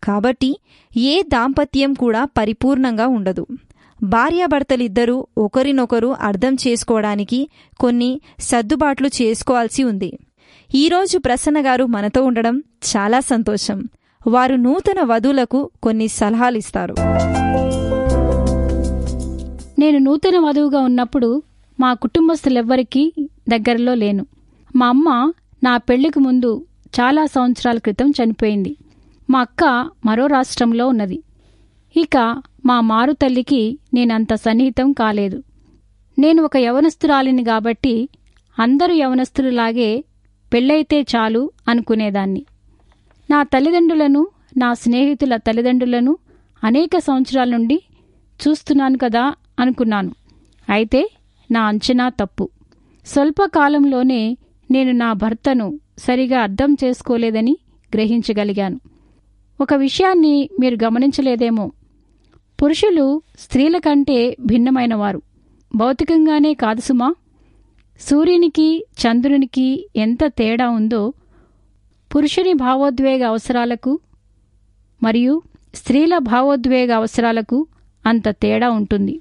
కాబట్టి ఏ దాంపత్యం కూడా పరిపూర్ణంగా ఉండదు భార్యాభర్తలిద్దరూ ఒకరినొకరు అర్థం చేసుకోవడానికి కొన్ని సర్దుబాట్లు చేసుకోవాల్సి ఉంది ఈరోజు ప్రసన్న గారు మనతో ఉండడం చాలా సంతోషం వారు నూతన వధువులకు కొన్ని సలహాలు ఇస్తారు నేను నూతన వధువుగా ఉన్నప్పుడు మా కుటుంబస్తులెవ్వరికీ దగ్గరలో లేను మా అమ్మ నా పెళ్లికి ముందు చాలా సంవత్సరాల క్రితం చనిపోయింది మా అక్క మరో రాష్ట్రంలో ఉన్నది ఇక మా మారు తల్లికి నేనంత సన్నిహితం కాలేదు నేను ఒక యవనస్తురాలిని కాబట్టి అందరూ యవనస్తులలాగే పెళ్ళైతే చాలు అనుకునేదాన్ని నా తల్లిదండ్రులను నా స్నేహితుల తల్లిదండ్రులను అనేక సంవత్సరాల నుండి చూస్తున్నాను కదా అనుకున్నాను అయితే నా అంచనా తప్పు స్వల్పకాలంలోనే నేను నా భర్తను సరిగా అర్థం చేసుకోలేదని గ్రహించగలిగాను ఒక విషయాన్ని మీరు గమనించలేదేమో పురుషులు స్త్రీల కంటే భిన్నమైనవారు భౌతికంగానే కాదు సుమా సూర్యునికి చంద్రునికి ఎంత తేడా ఉందో పురుషుని భావోద్వేగ అవసరాలకు మరియు స్త్రీల భావోద్వేగ అవసరాలకు అంత తేడా ఉంటుంది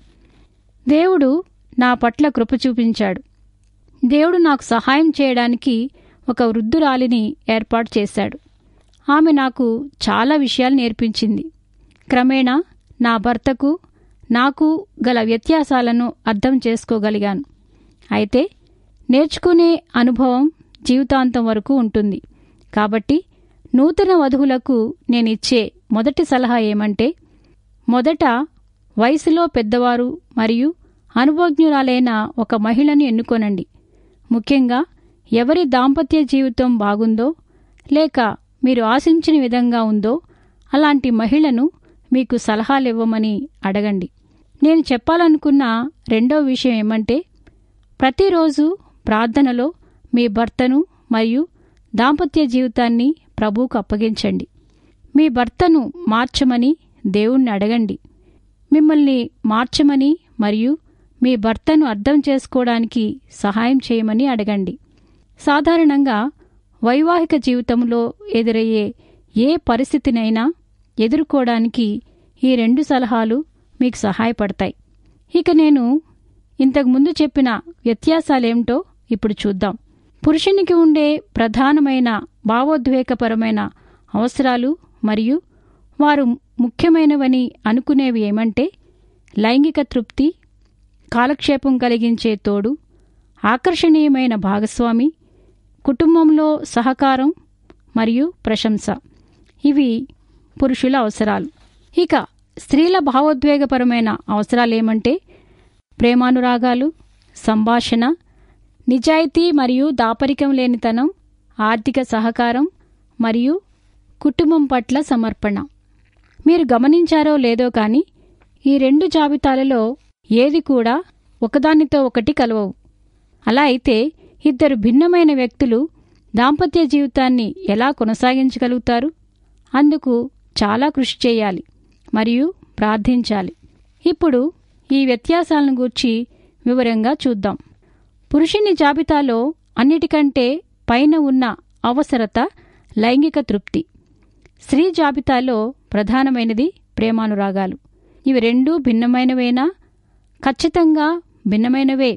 దేవుడు నా పట్ల కృప చూపించాడు దేవుడు నాకు సహాయం చేయడానికి ఒక వృద్ధురాలిని ఏర్పాటు చేశాడు ఆమె నాకు చాలా విషయాలు నేర్పించింది క్రమేణా నా భర్తకు నాకు గల వ్యత్యాసాలను అర్థం చేసుకోగలిగాను అయితే నేర్చుకునే అనుభవం జీవితాంతం వరకు ఉంటుంది కాబట్టి నూతన వధువులకు నేనిచ్చే మొదటి సలహా ఏమంటే మొదట వయసులో పెద్దవారు మరియు అనుభవజ్ఞురాలైన ఒక మహిళను ఎన్నుకోనండి ముఖ్యంగా ఎవరి దాంపత్య జీవితం బాగుందో లేక మీరు ఆశించిన విధంగా ఉందో అలాంటి మహిళను మీకు సలహాలివ్వమని అడగండి నేను చెప్పాలనుకున్న రెండో విషయం ఏమంటే ప్రతిరోజు ప్రార్థనలో మీ భర్తను మరియు దాంపత్య జీవితాన్ని ప్రభువుకు అప్పగించండి మీ భర్తను మార్చమని దేవుణ్ణి అడగండి మిమ్మల్ని మార్చమని మరియు మీ భర్తను అర్థం చేసుకోవడానికి సహాయం చేయమని అడగండి సాధారణంగా వైవాహిక జీవితంలో ఎదురయ్యే ఏ పరిస్థితినైనా ఎదుర్కోవడానికి ఈ రెండు సలహాలు మీకు సహాయపడతాయి ఇక నేను ఇంతకుముందు చెప్పిన వ్యత్యాసాలేమిటో ఇప్పుడు చూద్దాం పురుషునికి ఉండే ప్రధానమైన భావోద్వేగపరమైన అవసరాలు మరియు వారు ముఖ్యమైనవని అనుకునేవి ఏమంటే లైంగిక తృప్తి కాలక్షేపం కలిగించే తోడు ఆకర్షణీయమైన భాగస్వామి కుటుంబంలో సహకారం మరియు ప్రశంస ఇవి పురుషుల అవసరాలు ఇక స్త్రీల భావోద్వేగపరమైన అవసరాలేమంటే ప్రేమానురాగాలు సంభాషణ నిజాయితీ మరియు దాపరికం లేనితనం ఆర్థిక సహకారం మరియు కుటుంబం పట్ల సమర్పణ మీరు గమనించారో లేదో కానీ ఈ రెండు జాబితాలలో ఏది కూడా ఒకదానితో ఒకటి కలవవు అలా అయితే ఇద్దరు భిన్నమైన వ్యక్తులు దాంపత్య జీవితాన్ని ఎలా కొనసాగించగలుగుతారు అందుకు చాలా కృషి చేయాలి మరియు ప్రార్థించాలి ఇప్పుడు ఈ వ్యత్యాసాలను గూర్చి వివరంగా చూద్దాం పురుషుని జాబితాలో అన్నిటికంటే పైన ఉన్న అవసరత లైంగిక తృప్తి స్త్రీ జాబితాలో ప్రధానమైనది ప్రేమానురాగాలు ఇవి రెండూ భిన్నమైనవేనా ఖచ్చితంగా భిన్నమైనవే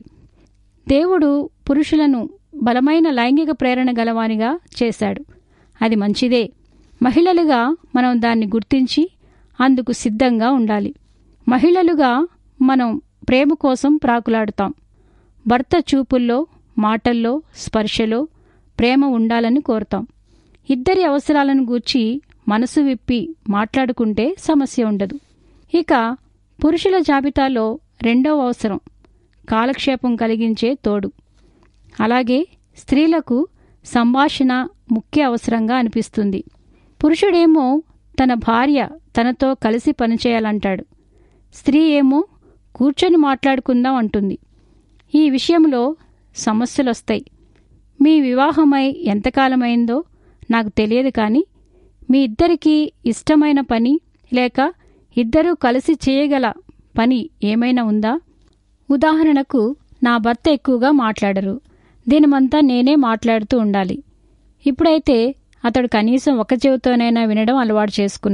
దేవుడు పురుషులను బలమైన లైంగిక ప్రేరణ గలవానిగా చేశాడు అది మంచిదే మహిళలుగా మనం దాన్ని గుర్తించి అందుకు సిద్ధంగా ఉండాలి మహిళలుగా మనం ప్రేమ కోసం ప్రాకులాడుతాం భర్త చూపుల్లో మాటల్లో స్పర్శలో ప్రేమ ఉండాలని కోరుతాం ఇద్దరి అవసరాలను గూర్చి మనసు విప్పి మాట్లాడుకుంటే సమస్య ఉండదు ఇక పురుషుల జాబితాలో రెండవ అవసరం కాలక్షేపం కలిగించే తోడు అలాగే స్త్రీలకు సంభాషణ ముఖ్య అవసరంగా అనిపిస్తుంది పురుషుడేమో తన భార్య తనతో కలిసి పనిచేయాలంటాడు స్త్రీ ఏమో కూర్చొని మాట్లాడుకుందాం అంటుంది ఈ విషయంలో సమస్యలొస్తాయి మీ వివాహమై ఎంతకాలమైందో నాకు తెలియదు కానీ మీ ఇద్దరికీ ఇష్టమైన పని లేక ఇద్దరూ కలిసి చేయగల పని ఏమైనా ఉందా ఉదాహరణకు నా భర్త ఎక్కువగా మాట్లాడరు దీనిమంతా నేనే మాట్లాడుతూ ఉండాలి ఇప్పుడైతే అతడు కనీసం ఒక చెవితోనైనా వినడం అలవాటు చేసుకున్నాడు